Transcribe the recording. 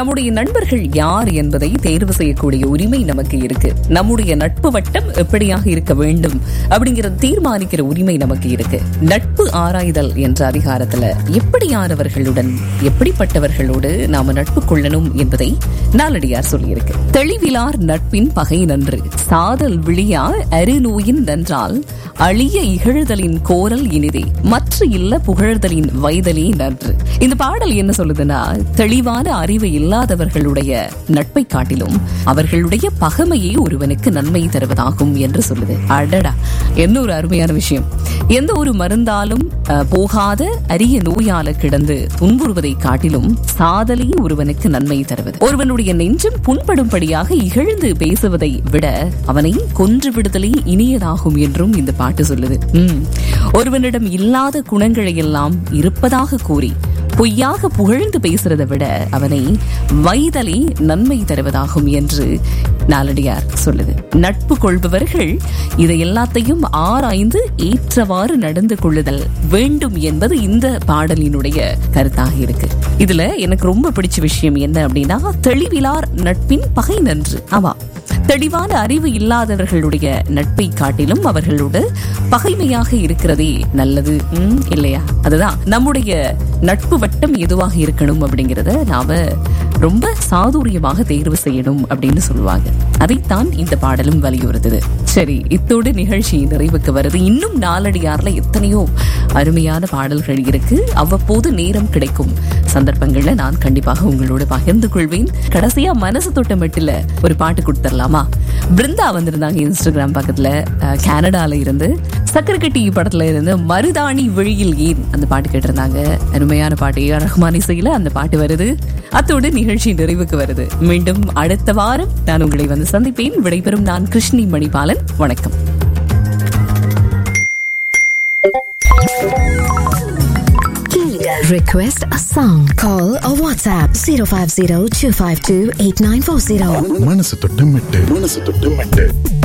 நம்முடைய நண்பர்கள் யார் என்பதை தேர்வு செய்யக்கூடிய உரிமை நமக்கு இருக்கு நம்முடைய நட்பு வட்டம் எப்படியாக இருக்க வேண்டும் அப்படிங்கறத தீர்மானிக்கிற உரிமை நமக்கு இருக்கு நட்பு ஆராய்தல் என்ற அதிகாரத்துல எப்படியானவர்களுடன் எப்படிப்பட்டவர்களோடு நாம நட்பு கொள்ளணும் என்பதை நாலடியார் சொல்லியிருக்கு தெளிவிலார் நட்பின் பகை நன்று சாதல் விழியா அருநோயின் நன்றால் அழிய இகழ்தலின் கோரல் இனிதே மற்ற இல்ல புகழ்தலின் வைதலே நன்று இந்த பாடல் என்ன சொல்லுதுன்னா தெளிவான அறிவு இல்லாதவர்களுடைய நட்பை காட்டிலும் அவர்களுடைய பகமையே ஒருவனுக்கு நன்மை தருவதாகும் என்று சொல்லுது அடடா என்ன ஒரு அருமையான விஷயம் எந்த ஒரு மருந்தாலும் அஹ், போகாத அரிய நோயால கிடந்து துன்புறுவதை காட்டிலும் சாதலே ஒருவனுக்கு நன்மை தருவது ஒருவனுடைய நெஞ்சம் புண்படும்படியாக இகழ்ந்து பேசுவதை விட அவனை கொன்று விடுதலே இனியதாகும் என்றும் இந்த பாட்டு சொல்லுது உம். ஒருவனிடம் இல்லாத குணங்களை எல்லாம் இருப்பதாக கூறி பொய்யாக புகழ்ந்து பேசுறதை விட அவனை வைதலே நன்மை தருவதாகும் என்று நாலடியார் சொல்லுது நட்பு கொள்பவர்கள் இதை எல்லாத்தையும் ஆராய்ந்து ஏற்றவாறு நடந்து கொள்ளுதல் வேண்டும் என்பது இந்த பாடலினுடைய கருத்தாக இருக்கு இதுல எனக்கு ரொம்ப பிடிச்ச விஷயம் என்ன அப்படின்னா தெளிவிலார் நட்பின் பகை நன்று ஆமா தெளிவான அறிவு இல்லாதவர்களுடைய நட்பை காட்டிலும் அவர்களோடு பகைமையாக இருக்கிறதே நல்லது ம், இல்லையா அதுதான் நம்முடைய நட்பு வட்டம் எதுவாக இருக்கணும் அப்படிங்கறத நாம ரொம்ப சாதுரியமாக தேர்வு செய்யணும் அப்படின்னு சொல்லுவாங்க அதைத்தான் இந்த பாடலும் வலியுறுத்துது சரி இத்தோடு நிகழ்ச்சி நிறைவுக்கு வருது இன்னும் நாலடியார்ல எத்தனையோ அருமையான பாடல்கள் இருக்கு அவ்வப்போது நேரம் கிடைக்கும் சந்தர்ப்பங்கள்ல நான் கண்டிப்பாக உங்களோட பகிர்ந்து கொள்வேன் கடைசியா மனசு தொட்ட மட்டில ஒரு பாட்டு கொடுத்துடலாமா பிருந்தா வந்திருந்தாங்க இன்ஸ்டாகிராம் பக்கத்துல அஹ், கனடால இருந்து சக்கரக்கட்டி படத்துல இருந்து மருதாணி விழியில் ஏன் அந்த பாட்டு கேட்டிருந்தாங்க அருமையான பாட்டு ஏ ஆர் ரஹ்மான் இசையில அந்த பாட்டு வருது அத்தோடு நிகழ்ச்சி நிறைவுக்கு வருது மீண்டும் அடுத்த வாரம் நான் உங்களை வந்து சந்திப்பேன் விடைபெறும் நான் கிருஷ்ணி மணிபாலன் வணக்கம் Request a song. Call or WhatsApp 050 252 8940. மனசு தொட்டு மெட்டு மனசு தொட்டு மெட்டு